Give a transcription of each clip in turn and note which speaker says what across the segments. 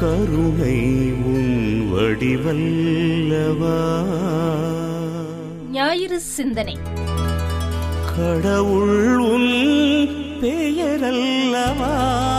Speaker 1: கருணை உன் வடிவல்லவா
Speaker 2: ஞாயிறு சிந்தனை
Speaker 1: கடவுள் உன் பெயரல்லவா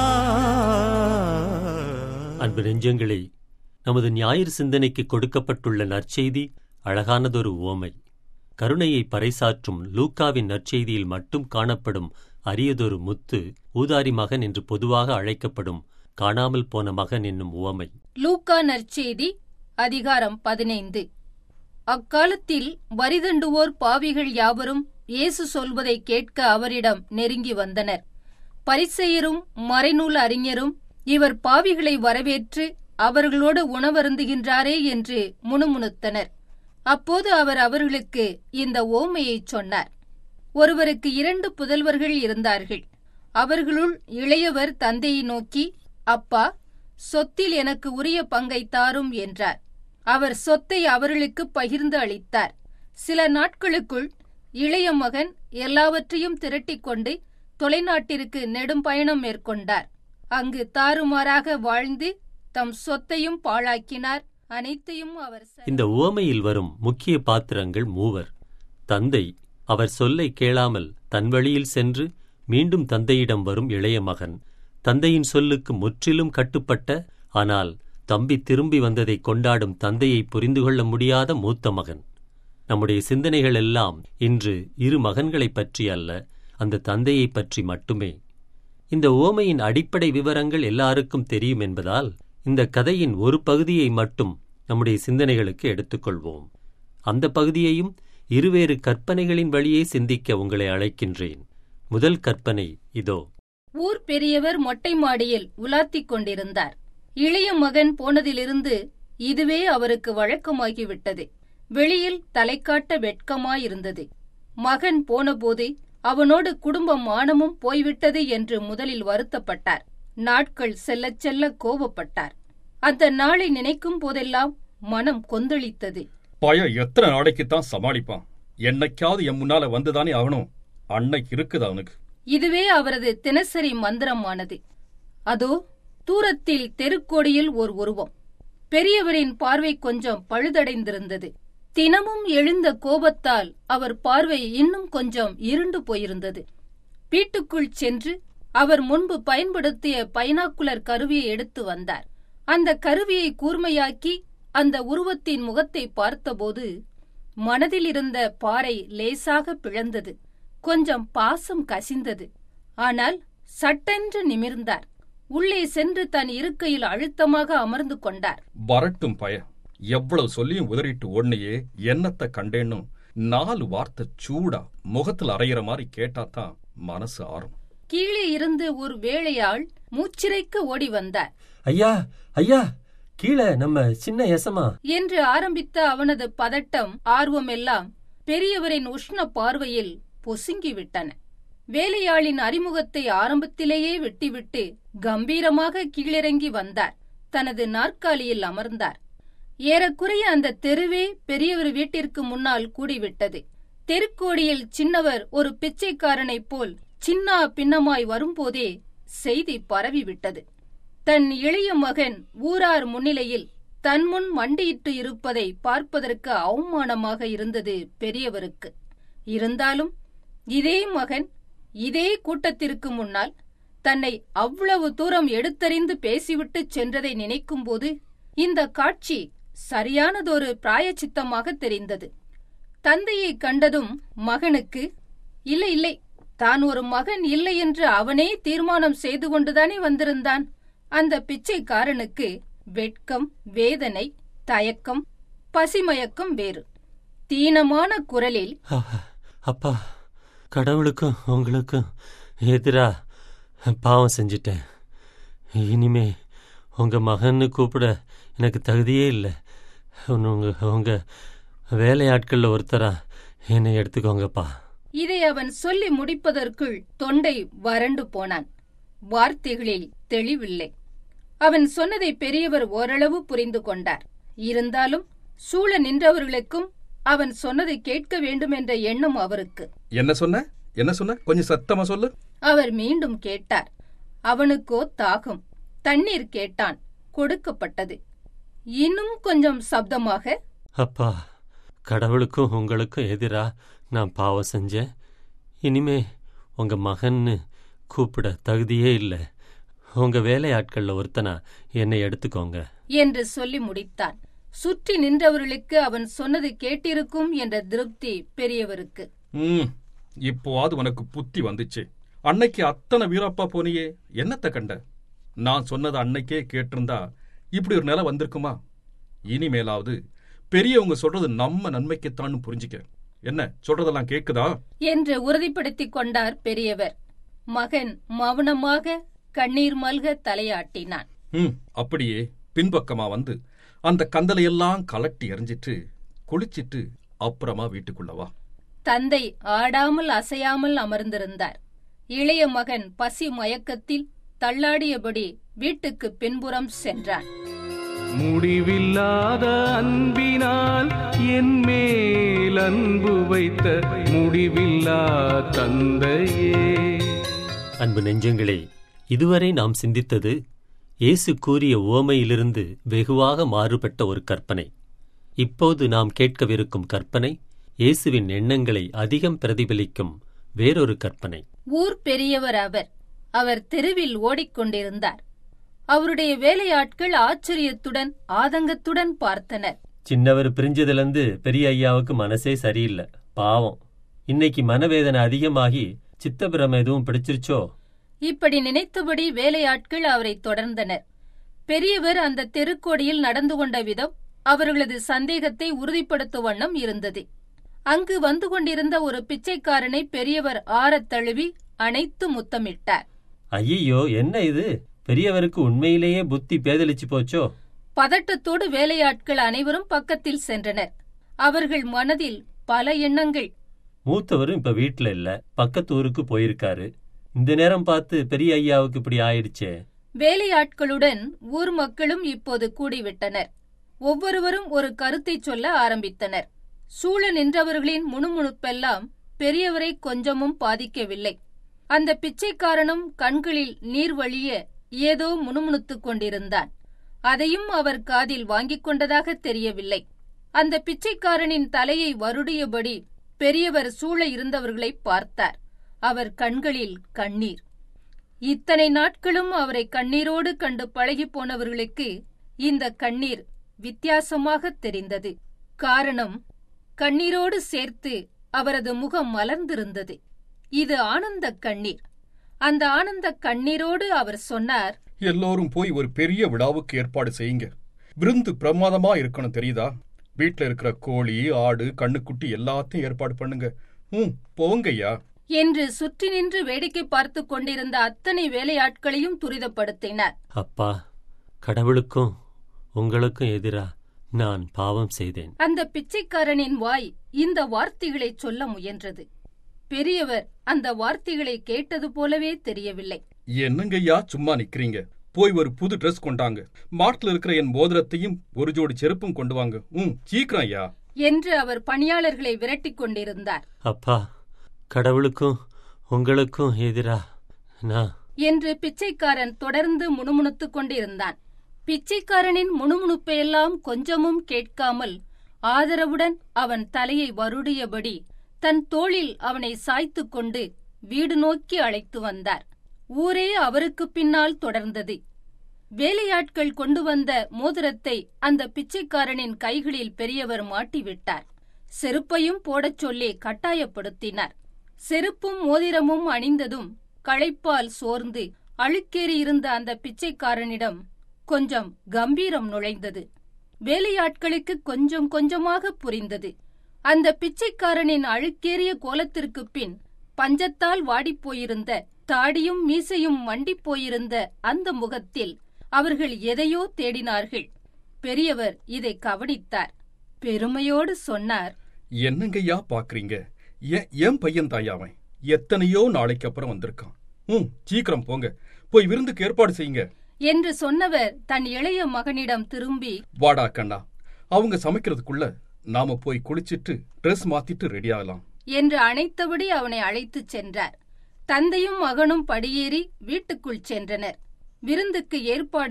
Speaker 3: அன்பு நெஞ்சங்களே நமது ஞாயிறு சிந்தனைக்கு கொடுக்கப்பட்டுள்ள நற்செய்தி அழகானதொரு உவமை கருணையை பறைசாற்றும் லூக்காவின் நற்செய்தியில் மட்டும் காணப்படும் அரியதொரு முத்து ஊதாரி மகன் என்று பொதுவாக அழைக்கப்படும் காணாமல் போன மகன் என்னும் உவமை
Speaker 2: லூக்கா நற்செய்தி அதிகாரம் பதினைந்து அக்காலத்தில் வரிதண்டுவோர் பாவிகள் யாவரும் இயேசு சொல்வதை கேட்க அவரிடம் நெருங்கி வந்தனர் பரிசெயரும் மறைநூல் அறிஞரும் இவர் பாவிகளை வரவேற்று அவர்களோடு உணவருந்துகின்றாரே என்று முணுமுணுத்தனர் அப்போது அவர் அவர்களுக்கு இந்த ஓமையைச் சொன்னார் ஒருவருக்கு இரண்டு புதல்வர்கள் இருந்தார்கள் அவர்களுள் இளையவர் தந்தையை நோக்கி அப்பா சொத்தில் எனக்கு உரிய பங்கை தாரும் என்றார் அவர் சொத்தை அவர்களுக்கு பகிர்ந்து அளித்தார் சில நாட்களுக்குள் இளைய மகன் எல்லாவற்றையும் திரட்டிக் கொண்டு தொலைநாட்டிற்கு நெடும் பயணம் மேற்கொண்டார் அங்கு தாறுமாறாக வாழ்ந்து தம் சொத்தையும் பாழாக்கினார் அனைத்தையும் அவர் ச-
Speaker 3: இந்த உவமையில் வரும் முக்கிய பாத்திரங்கள் மூவர் தந்தை அவர் சொல்லை கேளாமல் தன் வழியில் சென்று மீண்டும் தந்தையிடம் வரும் இளைய மகன் தந்தையின் சொல்லுக்கு முற்றிலும் கட்டுப்பட்ட ஆனால் தம்பி திரும்பி வந்ததை கொண்டாடும் தந்தையை புரிந்து கொள்ள முடியாத மூத்த மகன் நம்முடைய சிந்தனைகள் எல்லாம் இன்று இரு மகன்களைப் பற்றி அல்ல அந்த தந்தையைப் பற்றி மட்டுமே இந்த ஓமையின் அடிப்படை விவரங்கள் எல்லாருக்கும் தெரியும் என்பதால் இந்த கதையின் ஒரு பகுதியை மட்டும் நம்முடைய சிந்தனைகளுக்கு எடுத்துக்கொள்வோம் அந்த பகுதியையும் இருவேறு கற்பனைகளின் வழியே சிந்திக்க உங்களை அழைக்கின்றேன் முதல் கற்பனை இதோ
Speaker 2: ஊர் பெரியவர் மொட்டை மாடியில் உலாத்திக் கொண்டிருந்தார் இளைய மகன் போனதிலிருந்து இதுவே அவருக்கு வழக்கமாகிவிட்டது வெளியில் தலைக்காட்ட வெட்கமாயிருந்தது மகன் போனபோது அவனோடு குடும்ப மானமும் போய்விட்டது என்று முதலில் வருத்தப்பட்டார் நாட்கள் செல்லச் செல்ல கோபப்பட்டார் அந்த நாளை நினைக்கும் போதெல்லாம் மனம் கொந்தளித்தது
Speaker 4: பயம் எத்தனை நாளைக்கு தான் சமாளிப்பான் என்னைக்காவது என் முன்னால வந்துதானே ஆகணும் அன்னைக்கு இருக்குது அவனுக்கு
Speaker 2: இதுவே அவரது தினசரி மந்திரமானது அதோ தூரத்தில் தெருக்கோடியில் ஓர் உருவம் பெரியவரின் பார்வை கொஞ்சம் பழுதடைந்திருந்தது தினமும் எழுந்த கோபத்தால் அவர் பார்வை இன்னும் கொஞ்சம் இருண்டு போயிருந்தது வீட்டுக்குள் சென்று அவர் முன்பு பயன்படுத்திய பைனாக்குலர் கருவியை எடுத்து வந்தார் அந்த கருவியை கூர்மையாக்கி அந்த உருவத்தின் முகத்தை பார்த்தபோது மனதில் இருந்த பாறை லேசாக பிளந்தது கொஞ்சம் பாசம் கசிந்தது ஆனால் சட்டென்று நிமிர்ந்தார் உள்ளே சென்று தன் இருக்கையில் அழுத்தமாக அமர்ந்து கொண்டார்
Speaker 4: வரட்டும் பய எவ்வளவு சொல்லியும் உதறிட்டு ஓடனையே என்னத்த கண்டேன்னும் நாலு வார்த்தை சூடா முகத்துல அரையிற மாதிரி கேட்டாதான் மனசு ஆறும்
Speaker 2: கீழே இருந்து ஒரு வேளையாள் மூச்சிறைக்க ஓடி வந்தார்
Speaker 3: ஐயா ஐயா கீழே நம்ம சின்ன எசமா
Speaker 2: என்று ஆரம்பித்த அவனது பதட்டம் ஆர்வமெல்லாம் பெரியவரின் உஷ்ண பார்வையில் பொசுங்கிவிட்டன வேலையாளின் அறிமுகத்தை ஆரம்பத்திலேயே வெட்டிவிட்டு கம்பீரமாக கீழிறங்கி வந்தார் தனது நாற்காலியில் அமர்ந்தார் ஏறக்குறைய அந்த தெருவே பெரியவர் வீட்டிற்கு முன்னால் கூடிவிட்டது தெருக்கோடியில் சின்னவர் ஒரு பிச்சைக்காரனைப் போல் சின்னா பின்னமாய் வரும்போதே செய்தி பரவிவிட்டது தன் இளைய மகன் ஊரார் முன்னிலையில் தன் முன் மண்டியிட்டு இருப்பதை பார்ப்பதற்கு அவமானமாக இருந்தது பெரியவருக்கு இருந்தாலும் இதே மகன் இதே கூட்டத்திற்கு முன்னால் தன்னை அவ்வளவு தூரம் எடுத்தறிந்து பேசிவிட்டு சென்றதை நினைக்கும்போது இந்த காட்சி சரியானதொரு பிராயச்சித்தமாக தெரிந்தது தந்தையை கண்டதும் மகனுக்கு இல்லை இல்லை தான் ஒரு மகன் இல்லை என்று அவனே தீர்மானம் செய்து கொண்டுதானே வந்திருந்தான் அந்த பிச்சைக்காரனுக்கு வெட்கம் வேதனை தயக்கம் பசிமயக்கம் வேறு தீனமான குரலில்
Speaker 3: அப்பா கடவுளுக்கும் உங்களுக்கும் எதிரா பாவம் செஞ்சிட்டேன் இனிமே உங்க மகன்னு கூப்பிட எனக்கு தகுதியே இல்லை உங்க உங்க வேலையாட்களில் ஒருத்தரா என்னை எடுத்துக்கோங்கப்பா
Speaker 2: இதை அவன் சொல்லி முடிப்பதற்குள் தொண்டை வறண்டு போனான் வார்த்தைகளில் தெளிவில்லை அவன் சொன்னதை பெரியவர் ஓரளவு புரிந்து கொண்டார் இருந்தாலும் சூழ நின்றவர்களுக்கும் அவன் சொன்னதை கேட்க வேண்டும் என்ற எண்ணம் அவருக்கு
Speaker 4: என்ன சொன்ன என்ன சொன்ன கொஞ்சம் சத்தமா சொல்லு
Speaker 2: அவர் மீண்டும் கேட்டார் அவனுக்கோ தாகம் தண்ணீர் கேட்டான் கொடுக்கப்பட்டது இன்னும் கொஞ்சம் சப்தமாக
Speaker 3: அப்பா கடவுளுக்கும் உங்களுக்கும் எதிரா நான் பாவம் செஞ்சேன் இனிமே உங்க மகன்னு கூப்பிட தகுதியே இல்லை உங்க வேலையாட்கள்ல ஒருத்தனா என்னை எடுத்துக்கோங்க
Speaker 2: என்று சொல்லி முடித்தான் சுற்றி நின்றவர்களுக்கு அவன் சொன்னது கேட்டிருக்கும் என்ற திருப்தி பெரியவருக்கு
Speaker 4: ம் இப்போவாது உனக்கு புத்தி வந்துச்சு அன்னைக்கு அத்தனை வீரப்பா போனியே என்னத்த கண்ட நான் சொன்னது அன்னைக்கே கேட்டிருந்தா இப்படி ஒரு நிலை வந்திருக்குமா இனிமேலாவது பெரியவங்க சொல்றது நம்ம நன்மைக்குத்தான்னு புரிஞ்சுக்க என்ன சொல்றதெல்லாம் கேக்குதா
Speaker 2: என்று உறுதிப்படுத்திக் கொண்டார் பெரியவர் மகன் மௌனமாக கண்ணீர் மல்க தலையாட்டினான்
Speaker 4: ம் அப்படியே பின்பக்கமா வந்து அந்த கந்தலையெல்லாம் கலட்டி எறிஞ்சிட்டு குளிச்சிட்டு அப்புறமா வீட்டுக்குள்ள வா
Speaker 2: தந்தை ஆடாமல் அசையாமல் அமர்ந்திருந்தார் இளைய மகன் பசி மயக்கத்தில் தள்ளாடியபடி வீட்டுக்கு பின்புறம் சென்றான்
Speaker 1: முடிவில்லாத அன்பினால் என் மேல் அன்பு வைத்த முடிவில்லா தந்தையே
Speaker 3: அன்பு நெஞ்சங்களே இதுவரை நாம் சிந்தித்தது இயேசு கூறிய உவமையிலிருந்து வெகுவாக மாறுபட்ட ஒரு கற்பனை இப்போது நாம் கேட்கவிருக்கும் கற்பனை இயேசுவின் எண்ணங்களை அதிகம் பிரதிபலிக்கும் வேறொரு கற்பனை
Speaker 2: ஊர் பெரியவர் அவர் அவர் தெருவில் ஓடிக்கொண்டிருந்தார் அவருடைய வேலையாட்கள் ஆச்சரியத்துடன் ஆதங்கத்துடன் பார்த்தனர்
Speaker 3: சின்னவர் பிரிஞ்சதுலேருந்து பெரிய ஐயாவுக்கு மனசே சரியில்லை பாவம் இன்னைக்கு மனவேதனை அதிகமாகி சித்தபிரம எதுவும் பிடிச்சிருச்சோ
Speaker 2: இப்படி நினைத்தபடி வேலையாட்கள் அவரை தொடர்ந்தனர் பெரியவர் அந்த தெருக்கோடியில் நடந்து கொண்ட விதம் அவர்களது சந்தேகத்தை உறுதிப்படுத்தும் வண்ணம் இருந்தது அங்கு வந்து கொண்டிருந்த ஒரு பிச்சைக்காரனை பெரியவர் ஆறத் தழுவி அணைத்து முத்தமிட்டார்
Speaker 3: ஐயையோ என்ன இது பெரியவருக்கு உண்மையிலேயே புத்தி பேதலிச்சு போச்சோ
Speaker 2: பதட்டத்தோடு வேலையாட்கள் அனைவரும் பக்கத்தில் சென்றனர் அவர்கள் மனதில் பல எண்ணங்கள்
Speaker 3: மூத்தவரும் இப்ப வீட்ல இல்ல பக்கத்து ஊருக்கு போயிருக்காரு இந்த நேரம் பார்த்து பெரிய ஐயாவுக்கு இப்படி ஆயிடுச்சே
Speaker 2: வேலையாட்களுடன் ஊர் மக்களும் இப்போது கூடிவிட்டனர் ஒவ்வொருவரும் ஒரு கருத்தை சொல்ல ஆரம்பித்தனர் சூழ நின்றவர்களின் முணுமுணுப்பெல்லாம் பெரியவரை கொஞ்சமும் பாதிக்கவில்லை அந்த பிச்சைக்காரனும் கண்களில் நீர் வழிய ஏதோ முணுமுணுத்துக் கொண்டிருந்தான் அதையும் அவர் காதில் வாங்கிக் கொண்டதாக தெரியவில்லை அந்த பிச்சைக்காரனின் தலையை வருடியபடி பெரியவர் சூழ இருந்தவர்களை பார்த்தார் அவர் கண்களில் கண்ணீர் இத்தனை நாட்களும் அவரை கண்ணீரோடு கண்டு பழகிப் போனவர்களுக்கு இந்த கண்ணீர் வித்தியாசமாக தெரிந்தது காரணம் கண்ணீரோடு சேர்த்து அவரது முகம் மலர்ந்திருந்தது இது ஆனந்த கண்ணீர் அந்த ஆனந்த கண்ணீரோடு அவர் சொன்னார்
Speaker 4: எல்லோரும் போய் ஒரு பெரிய விழாவுக்கு ஏற்பாடு செய்யுங்க விருந்து பிரமாதமா இருக்கணும் தெரியுதா வீட்ல இருக்கிற கோழி ஆடு கண்ணுக்குட்டி எல்லாத்தையும் ஏற்பாடு பண்ணுங்க ம் போங்கய்யா
Speaker 2: என்று சுற்றி நின்று வேடிக்கை பார்த்துக் கொண்டிருந்த அத்தனை வேலையாட்களையும் துரிதப்படுத்தினார்
Speaker 3: அப்பா கடவுளுக்கும் உங்களுக்கும் எதிரா நான் பாவம் செய்தேன்
Speaker 2: அந்த பிச்சைக்காரனின் வாய் இந்த வார்த்தைகளை சொல்ல முயன்றது பெரியவர் அந்த வார்த்தைகளை கேட்டது போலவே தெரியவில்லை
Speaker 4: என்னங்கய்யா சும்மா நிக்கிறீங்க போய் ஒரு புது ட்ரெஸ் கொண்டாங்க மாட்டுல இருக்கிற என் மோதிரத்தையும் ஒரு ஜோடி செருப்பும் கொண்டு வாங்க ம் சீக்கிரம் ஐயா
Speaker 2: என்று அவர் பணியாளர்களை விரட்டிக் கொண்டிருந்தார்
Speaker 3: அப்பா கடவுளுக்கும் உங்களுக்கும் எதிரா நான்
Speaker 2: என்று பிச்சைக்காரன் தொடர்ந்து முணுமுணுத்துக் கொண்டிருந்தான் பிச்சைக்காரனின் முணுமுணுப்பையெல்லாம் கொஞ்சமும் கேட்காமல் ஆதரவுடன் அவன் தலையை வருடியபடி தன் தோளில் அவனை சாய்த்துக் கொண்டு வீடு நோக்கி அழைத்து வந்தார் ஊரே அவருக்கு பின்னால் தொடர்ந்தது வேலையாட்கள் கொண்டு வந்த மோதிரத்தை அந்த பிச்சைக்காரனின் கைகளில் பெரியவர் மாட்டிவிட்டார் செருப்பையும் போடச் சொல்லி கட்டாயப்படுத்தினார் செருப்பும் மோதிரமும் அணிந்ததும் களைப்பால் சோர்ந்து அழுக்கேறியிருந்த அந்த பிச்சைக்காரனிடம் கொஞ்சம் கம்பீரம் நுழைந்தது வேலையாட்களுக்கு கொஞ்சம் கொஞ்சமாக புரிந்தது அந்த பிச்சைக்காரனின் அழுக்கேறிய கோலத்திற்குப் பின் பஞ்சத்தால் வாடிப்போயிருந்த தாடியும் மீசையும் மண்டிப் போயிருந்த அந்த முகத்தில் அவர்கள் எதையோ தேடினார்கள் பெரியவர் இதை கவனித்தார் பெருமையோடு சொன்னார்
Speaker 4: என்னங்கய்யா பாக்குறீங்க ஏன் என் பையன் தாயாவன் எத்தனையோ நாளைக்கு அப்புறம் வந்திருக்கான் ம் சீக்கிரம் போங்க போய் விருந்துக்கு ஏற்பாடு செய்யுங்க
Speaker 2: என்று சொன்னவர் தன் இளைய மகனிடம் திரும்பி
Speaker 4: வாடா கண்ணா அவங்க சமைக்கிறதுக்குள்ள நாம போய் குளிச்சிட்டு ட்ரெஸ் மாத்திட்டு ரெடி ஆகலாம்
Speaker 2: என்று அணைத்தபடி அவனை அழைத்துச் சென்றார் தந்தையும் மகனும் படியேறி வீட்டுக்குள் சென்றனர் விருந்துக்கு ஏற்பாடுகள்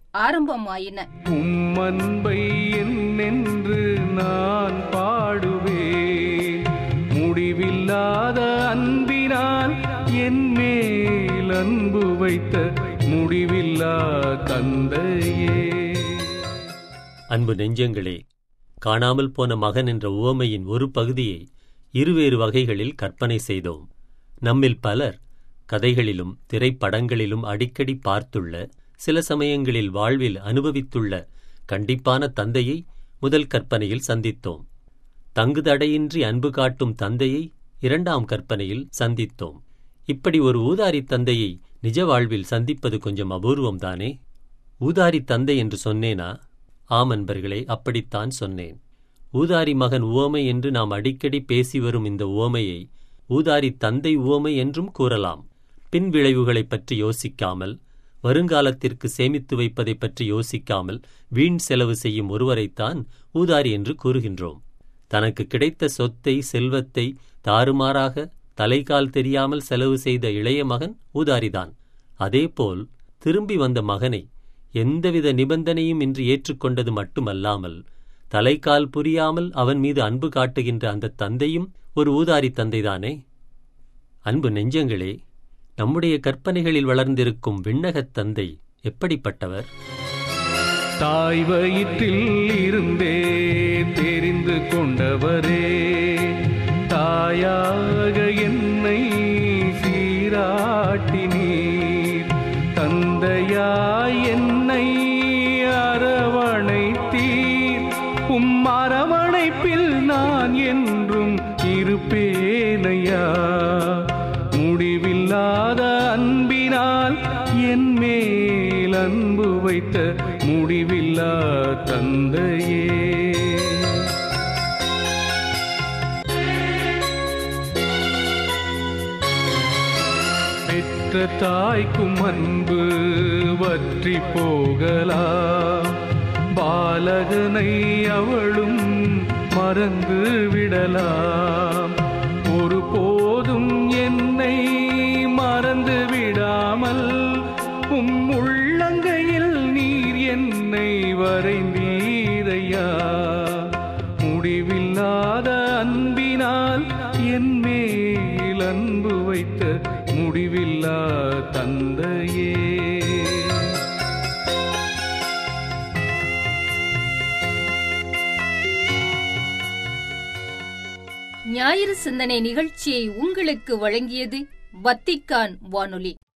Speaker 2: ஆரம்பமாயின
Speaker 1: உம்மன்பை என்னென்று நான் பாடுவேன் முடிவில்லாத அன்பினால் என் மேல் அன்பு வைத்த முடிவில்லா தந்தையே
Speaker 3: அன்பு நெஞ்சங்களே காணாமல் போன மகன் என்ற உவமையின் ஒரு பகுதியை இருவேறு வகைகளில் கற்பனை செய்தோம் நம்மில் பலர் கதைகளிலும் திரைப்படங்களிலும் அடிக்கடி பார்த்துள்ள சில சமயங்களில் வாழ்வில் அனுபவித்துள்ள கண்டிப்பான தந்தையை முதல் கற்பனையில் சந்தித்தோம் தங்குதடையின்றி அன்பு காட்டும் தந்தையை இரண்டாம் கற்பனையில் சந்தித்தோம் இப்படி ஒரு ஊதாரி தந்தையை நிஜ வாழ்வில் சந்திப்பது கொஞ்சம் அபூர்வம்தானே ஊதாரி தந்தை என்று சொன்னேனா ஆம் அன்பர்களே அப்படித்தான் சொன்னேன் ஊதாரி மகன் உவமை என்று நாம் அடிக்கடி பேசி வரும் இந்த உவமையை ஊதாரி தந்தை உவமை என்றும் கூறலாம் பின் விளைவுகளைப் பற்றி யோசிக்காமல் வருங்காலத்திற்கு சேமித்து வைப்பதைப் பற்றி யோசிக்காமல் வீண் செலவு செய்யும் ஒருவரைத்தான் ஊதாரி என்று கூறுகின்றோம் தனக்கு கிடைத்த சொத்தை செல்வத்தை தாறுமாறாக தலைகால் தெரியாமல் செலவு செய்த இளைய மகன் ஊதாரிதான் அதேபோல் திரும்பி வந்த மகனை எந்தவித நிபந்தனையும் இன்றி ஏற்றுக்கொண்டது மட்டுமல்லாமல் தலைகால் புரியாமல் அவன் மீது அன்பு காட்டுகின்ற அந்த தந்தையும் ஒரு ஊதாரி தந்தைதானே அன்பு நெஞ்சங்களே நம்முடைய கற்பனைகளில் வளர்ந்திருக்கும் விண்ணகத் தந்தை எப்படிப்பட்டவர்
Speaker 1: தாய் வயிற்றில் இருந்தே தெரிந்து கொண்டவரே தாயாக என்னை சீராட்டினீர் தந்தையாய் என்னை அரவணைத்தீர் உம் அரவணைப்பில் நான் என்றும் இருப்பேனையா முடிவில்லாத அன்பினால் என் மேல் அன்பு வைத்த முடிவில்லா தந்தையே பெற்ற தாய்க்கும் அன்பு வற்றி போகலாம் பாலகனை அவளும் மறந்து விடலாம் ஒரு போதும் என்னை மறந்து விடாமல் உம் உள்ளங்கையில் நீர் என்னை வரைந்தீரையா முடிவில்லாத அன்பினால் என் மேல் அன்பு வைத்த முடிவில்லா தந்தையே
Speaker 2: ஞாயிறு சிந்தனை நிகழ்ச்சியை உங்களுக்கு வழங்கியது வத்திக்கான் வானொலி